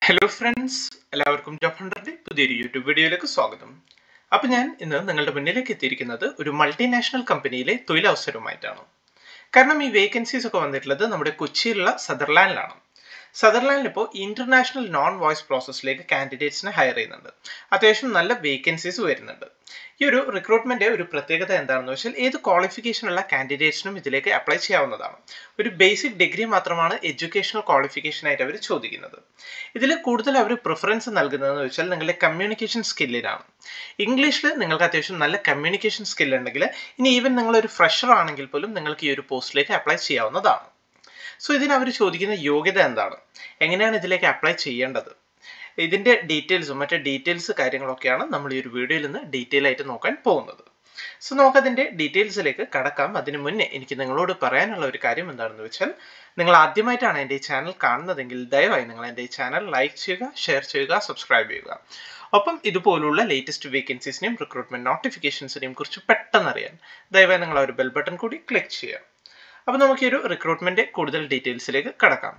hello friends എല്ലാവർക്കും job ഹണ്ടറിന്റെ പുതിയൊരു യൂട്യൂബ് വീഡിയോയിലേക്ക് സ്വാഗതം അപ്പോൾ ഞാൻ ഇന്ന് നിങ്ങളുടെ മുന്നിലേക്ക് എത്തിയിരിക്കുന്നത് ഒരു മൾട്ടിനാഷണൽ കമ്പനിയിലെ തൊഴിലവസരവുമായിട്ടാണ് കാരണം ഈ വേക്കൻസീസ് ഒക്കെ വന്നിട്ടുള്ളത് നമ്മുടെ കൊച്ചിയിലുള്ള സദർലാൻഡിലാണ് സദർലാൻഡിൽ ഇപ്പോൾ ഇന്റർനാഷണൽ നോൺ വോയിസ് പ്രോസസ്സിലേക്ക് കാൻഡിഡേറ്റ്സിനെ ഹയർ ചെയ്യുന്നുണ്ട് അത്യാവശ്യം നല്ല വേക്കൻസീസ് വരുന്നുണ്ട് ഈ ഒരു റിക്രൂട്ട്മെന്റ് ഒരു പ്രത്യേകത എന്താണെന്ന് വെച്ചാൽ ഏത് ക്വാളിഫിക്കേഷൻ ഉള്ള കാൻഡിഡേറ്റ്സിനും ഇതിലേക്ക് അപ്ലൈ ചെയ്യാവുന്നതാണ് ഒരു ബേസിക് ഡിഗ്രി മാത്രമാണ് എഡ്യൂക്കേഷണൽ ക്വാളിഫിക്കേഷൻ ആയിട്ട് അവർ ചോദിക്കുന്നത് ഇതിൽ കൂടുതൽ അവർ പ്രിഫറൻസ് നൽകുന്നതെന്ന് വെച്ചാൽ നിങ്ങളുടെ കമ്മ്യൂണിക്കേഷൻ സ്കില്ലിനാണ് ഇംഗ്ലീഷിൽ നിങ്ങൾക്ക് അത്യാവശ്യം നല്ല കമ്മ്യൂണിക്കേഷൻ സ്കിൽ ഉണ്ടെങ്കിൽ ഇനി ഈവൻ നിങ്ങളൊരു ഫ്രഷർ ആണെങ്കിൽ പോലും നിങ്ങൾക്ക് ഈ ഒരു പോസ്റ്റിലേക്ക് അപ്ലൈ ചെയ്യാവുന്നതാണ് സോ ഇതിന് അവർ ചോദിക്കുന്ന യോഗ്യത എന്താണ് എങ്ങനെയാണ് ഇതിലേക്ക് അപ്ലൈ ചെയ്യേണ്ടത് ഇതിൻ്റെ ഡീറ്റെയിൽസും മറ്റു ഡീറ്റെയിൽസ് കാര്യങ്ങളൊക്കെയാണ് നമ്മൾ ഈ ഒരു വീഡിയോയിൽ നിന്ന് ഡീറ്റെയിൽ ആയിട്ട് നോക്കാൻ പോകുന്നത് സോ നമുക്കതിൻ്റെ ഡീറ്റെയിൽസിലേക്ക് കടക്കാം അതിന് മുന്നേ എനിക്ക് നിങ്ങളോട് പറയാനുള്ള ഒരു കാര്യം എന്താണെന്ന് വെച്ചാൽ നിങ്ങൾ ആദ്യമായിട്ടാണ് എൻ്റെ ഈ ചാനൽ കാണുന്നതെങ്കിൽ ദയവായി നിങ്ങൾ എൻ്റെ ഈ ചാനൽ ലൈക്ക് ചെയ്യുക ഷെയർ ചെയ്യുക സബ്സ്ക്രൈബ് ചെയ്യുക ഒപ്പം ഇതുപോലുള്ള ലേറ്റസ്റ്റ് വേക്കൻസീസിനെയും റിക്രൂട്ട്മെന്റ് നോട്ടിഫിക്കേഷൻസിനെയും കുറിച്ച് പെട്ടെന്ന് അറിയാൻ ദയവായി നിങ്ങൾ ആ ഒരു ബെൽ ബട്ടൺ കൂടി ക്ലിക്ക് ചെയ്യുക അപ്പോൾ നമുക്ക് ഈ ഒരു റിക്രൂട്ട്മെന്റ് കൂടുതൽ ഡീറ്റെയിൽസിലേക്ക് കടക്കാം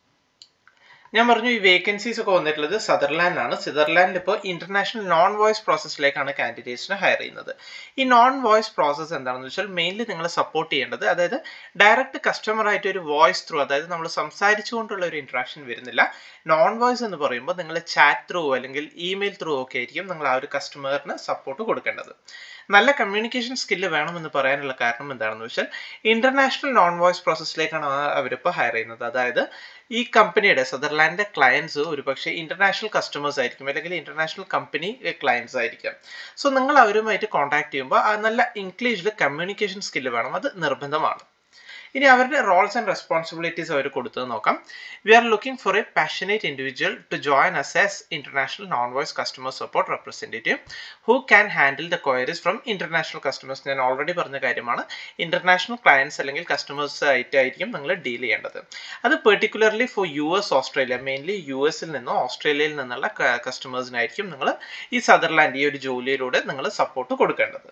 ഞാൻ പറഞ്ഞു ഈ വേക്കൻസീസ് ഒക്കെ വന്നിട്ടുള്ളത് സദർലാൻഡിലാണ് സദർലാൻഡിൽ ഇപ്പോൾ ഇന്റർനാഷണൽ നോൺ വോയിസ് പ്രോസസ്സിലേക്കാണ് കാൻഡിഡേറ്റ്സിനെ ഹയർ ചെയ്യുന്നത് ഈ നോൺ വോയിസ് പ്രോസസ്സ് എന്താണെന്ന് വെച്ചാൽ മെയിൻലി നിങ്ങൾ സപ്പോർട്ട് ചെയ്യേണ്ടത് അതായത് ഡയറക്റ്റ് കസ്റ്റമർ ആയിട്ട് ഒരു വോയിസ് ത്രൂ അതായത് നമ്മൾ സംസാരിച്ചുകൊണ്ടുള്ള ഒരു ഇന്ററാക്ഷൻ വരുന്നില്ല നോൺ വോയിസ് എന്ന് പറയുമ്പോൾ നിങ്ങൾ ചാറ്റ് ത്രൂ അല്ലെങ്കിൽ ഇമെയിൽ ത്രൂ ഒക്കെ ആയിരിക്കും നിങ്ങൾ ആ ഒരു കസ്റ്റമറിന് സപ്പോർട്ട് കൊടുക്കേണ്ടത് നല്ല കമ്മ്യൂണിക്കേഷൻ സ്കില്ല് വേണമെന്ന് പറയാനുള്ള കാരണം എന്താണെന്ന് വെച്ചാൽ ഇന്റർനാഷണൽ നോൺ വോയിസ് പ്രോസസ്സിലേക്കാണ് അവരിപ്പോൾ ഹയർ ചെയ്യുന്നത് അതായത് ഈ കമ്പനിയുടെ സദർലാൻഡിന്റെ ക്ലയൻസ് ഒരുപക്ഷെ ഇന്റർനാഷണൽ കസ്റ്റമേഴ്സ് ആയിരിക്കും അല്ലെങ്കിൽ ഇന്റർനാഷണൽ കമ്പനി ക്ലയൻസ് ആയിരിക്കാം സോ നിങ്ങൾ അവരുമായിട്ട് കോൺടാക്ട് ചെയ്യുമ്പോൾ നല്ല ഇംഗ്ലീഷിൽ കമ്മ്യൂണിക്കേഷൻ സ്കില്ല് വേണം അത് നിർബന്ധമാണ് ഇനി അവരുടെ റോൾസ് ആൻഡ് റെസ്പോൺസിബിലിറ്റീസ് അവർ കൊടുത്തത് നോക്കാം we are looking for a passionate individual to join us as international non voice customer support representative who can handle the queries from international customers ഞാൻ ഓൾറെഡി പറഞ്ഞ കാര്യമാണ് ഇന്റർനാഷണൽ ക്ലയൻസ് അല്ലെങ്കിൽ customers ആയിട്ടായിരിക്കും നിങ്ങൾ deal ചെയ്യേണ്ടത് അത് particularly for U S Australia mainly U എസിൽ നിന്നോ ഓസ്ട്രേലിയയിൽ നിന്നുള്ള കസ്റ്റമേഴ്സിനായിരിക്കും നിങ്ങൾ ഈ സദർലാൻഡ് ഈ ഒരു ജോലിയിലൂടെ നിങ്ങൾ സപ്പോർട്ട് കൊടുക്കേണ്ടത്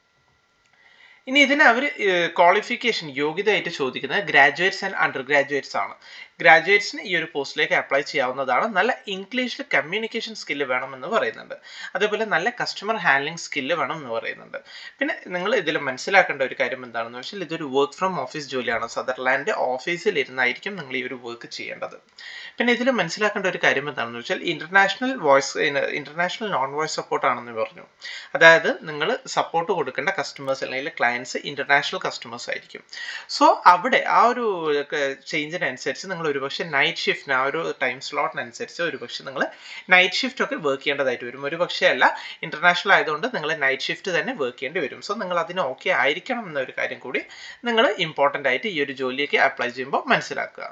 ഇനി ഇതിന് അവർ ക്വാളിഫിക്കേഷൻ യോഗ്യതയായിട്ട് ചോദിക്കുന്നത് ഗ്രാജുവേറ്റ്സ് ആൻഡ് അണ്ടർ ഗ്രാജുവേറ്റ്സ് ആണ് ഗ്രാജുവേറ്റ്സിന് ഈ ഒരു പോസ്റ്റിലേക്ക് അപ്ലൈ ചെയ്യാവുന്നതാണ് നല്ല ഇംഗ്ലീഷിൽ കമ്മ്യൂണിക്കേഷൻ സ്കില്ല് വേണമെന്ന് പറയുന്നുണ്ട് അതേപോലെ നല്ല കസ്റ്റമർ ഹാൻഡ്ലിംഗ് സ്കില്ല് വേണം എന്ന് പറയുന്നുണ്ട് പിന്നെ നിങ്ങൾ ഇതിൽ മനസ്സിലാക്കേണ്ട ഒരു കാര്യം എന്താണെന്ന് വെച്ചാൽ ഇതൊരു വർക്ക് ഫ്രം ഓഫീസ് ജോലിയാണ് സദർലാൻഡ് ഓഫീസിൽ ഇരുന്നായിരിക്കും നിങ്ങൾ ഈ ഒരു വർക്ക് ചെയ്യേണ്ടത് പിന്നെ ഇതിൽ മനസ്സിലാക്കേണ്ട ഒരു കാര്യം എന്താണെന്ന് വെച്ചാൽ international voice international non voice support ആണെന്ന് പറഞ്ഞു അതായത് നിങ്ങൾ സപ്പോർട്ട് കൊടുക്കേണ്ട കസ്റ്റമേഴ്സ് അല്ലെങ്കിൽ ക്ലയൻസ് ഇന്റർനാഷണൽ കസ്റ്റമേഴ്സ് ആയിരിക്കും സോ അവിടെ ആ ഒരു ചേഞ്ചിനനുസരിച്ച് നിങ്ങൾ ഒരുപക്ഷെ നൈറ്റ് ഷിഫ്റ്റിന് ആ ഒരു ടൈം സ്ലോട്ടിനനുസരിച്ച് ഒരുപക്ഷെ നിങ്ങൾ നൈറ്റ് ഷിഫ്റ്റ് ഒക്കെ വർക്ക് ചെയ്യേണ്ടതായിട്ട് വരും ഒരു പക്ഷേ അല്ല ഇന്റർനാഷണൽ ആയതുകൊണ്ട് നിങ്ങൾ നൈറ്റ് ഷിഫ്റ്റ് തന്നെ വർക്ക് ചെയ്യേണ്ടി വരും സോ നിങ്ങൾ അതിന് ഓക്കെ ആയിരിക്കണം എന്നൊരു കാര്യം കൂടി നിങ്ങൾ ഇമ്പോർട്ടൻ്റ് ആയിട്ട് ഈ ഒരു ജോലിയൊക്കെ അപ്ലൈ ചെയ്യുമ്പോൾ മനസ്സിലാക്കുക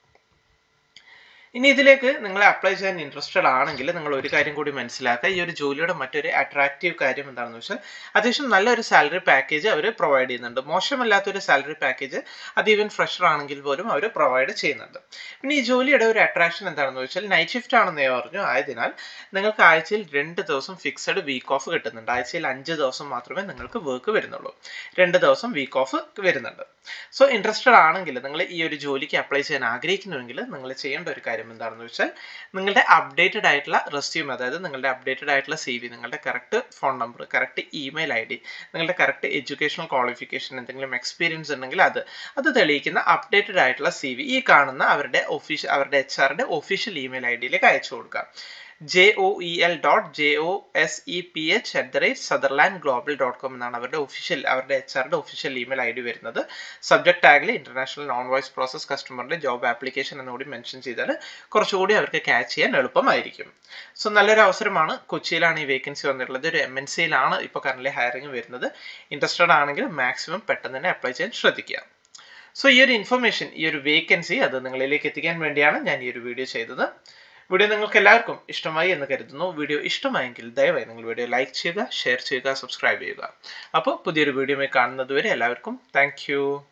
ഇനി ഇതിലേക്ക് നിങ്ങൾ അപ്ലൈ ചെയ്യാൻ ഇൻട്രസ്റ്റഡ് ആണെങ്കിൽ നിങ്ങൾ ഒരു കാര്യം കൂടി മനസ്സിലാക്കുക ഈ ഒരു ജോലിയുടെ മറ്റൊരു അട്രാക്റ്റീവ് കാര്യം എന്താണെന്ന് വെച്ചാൽ അത്യാവശ്യം നല്ലൊരു സാലറി പാക്കേജ് അവർ പ്രൊവൈഡ് ചെയ്യുന്നുണ്ട് മോശമല്ലാത്തൊരു സാലറി പാക്കേജ് അത് ഈവൻ ഫ്രഷർ ആണെങ്കിൽ പോലും അവർ പ്രൊവൈഡ് ചെയ്യുന്നുണ്ട് പിന്നെ ഈ ജോലിയുടെ ഒരു അട്രാക്ഷൻ എന്താണെന്ന് വെച്ചാൽ നൈറ്റ് ഷിഫ്റ്റ് ആണെന്ന് പറഞ്ഞു ആയതിനാൽ നിങ്ങൾക്ക് ആഴ്ചയിൽ രണ്ട് ദിവസം ഫിക്സഡ് വീക്ക് ഓഫ് കിട്ടുന്നുണ്ട് ആഴ്ചയിൽ അഞ്ച് ദിവസം മാത്രമേ നിങ്ങൾക്ക് വർക്ക് വരുന്നുള്ളൂ രണ്ട് ദിവസം വീക്ക് ഓഫ് വരുന്നുണ്ട് സോ ഇൻട്രസ്റ്റഡ് ആണെങ്കിൽ നിങ്ങൾ ഈ ഒരു ജോലിക്ക് അപ്ലൈ ചെയ്യാൻ ആഗ്രഹിക്കുന്നുവെങ്കിൽ നിങ്ങൾ ചെയ്യേണ്ട ഒരു കാര്യം എന്താണെന്ന് വെച്ചാൽ നിങ്ങളുടെ അപ്ഡേറ്റഡ് ആയിട്ടുള്ള റെസ്യൂം അതായത് നിങ്ങളുടെ അപ്ഡേറ്റഡ് ആയിട്ടുള്ള സി വി നിങ്ങളുടെ correct phone number correct email I D നിങ്ങളുടെ കറക്റ്റ് എഡ്യൂക്കേഷണൽ ക്വാളിഫിക്കേഷൻ എന്തെങ്കിലും എക്സ്പീരിയൻസ് ഉണ്ടെങ്കിൽ അത് അത് തെളിയിക്കുന്ന അപ്ഡേറ്റഡ് ആയിട്ടുള്ള സി വി ഈ കാണുന്ന അവരുടെ ഒഫീഷ്യൽ അവരുടെ എച്ച് ആറിന്റെ ഒഫീഷ്യൽ ഇമെയിൽ ഐ ഡിയിലേക്ക് അയച്ചു കൊടുക്കുക J O E L dot J O S E P H at the rate Sutherland global dot com എന്നാണ് അവരുടെ ഒഫീഷ്യൽ അവരുടെ എച്ച് ആറിന്റെ ഒഫീഷ്യൽ ഇമെയിൽ ഐ ഡി വരുന്നത് സബ്ജക്ട് ടാഗിൽ ഇന്റർനാഷണൽ നോൺ വോയിസ് പ്രോസസ് കസ്റ്റമറിന്റെ ജോബ് ആപ്ലിക്കേഷൻ എന്നുകൂടി mention ചെയ്താൽ കുറച്ചുകൂടി അവർക്ക് ക്യാച്ച് ചെയ്യാൻ എളുപ്പമായിരിക്കും സോ നല്ലൊരു അവസരമാണ് കൊച്ചിയിലാണ് ഈ വേക്കൻസി വന്നിട്ടുള്ളത് ഒരു എം എൻ സിയിലാണ് ഇപ്പോൾ കറന്റ് ഹയറിംഗ് വരുന്നത് ഇൻട്രസ്റ്റഡ് ആണെങ്കിൽ മാക്സിമം പെട്ടെന്ന് തന്നെ അപ്ലൈ ചെയ്യാൻ ശ്രദ്ധിക്കുക സോ ഈ ഒരു ഇൻഫർമേഷൻ ഈ ഒരു വേക്കൻസി അത് നിങ്ങളിലേക്ക് എത്തിക്കാൻ വേണ്ടിയാണ് ഞാൻ ഈ ഒരു വീഡിയോ ചെയ്തത് വീഡിയോ നിങ്ങൾക്ക് എല്ലാവർക്കും ഇഷ്ടമായി എന്ന് കരുതുന്നു വീഡിയോ ഇഷ്ടമായെങ്കിൽ ദയവായി നിങ്ങൾ വീഡിയോ ലൈക്ക് ചെയ്യുക ഷെയർ ചെയ്യുക സബ്സ്ക്രൈബ് ചെയ്യുക അപ്പോൾ പുതിയൊരു വീഡിയോയിൽ കാണുന്നത് വരെ എല്ലാവർക്കും താങ്ക്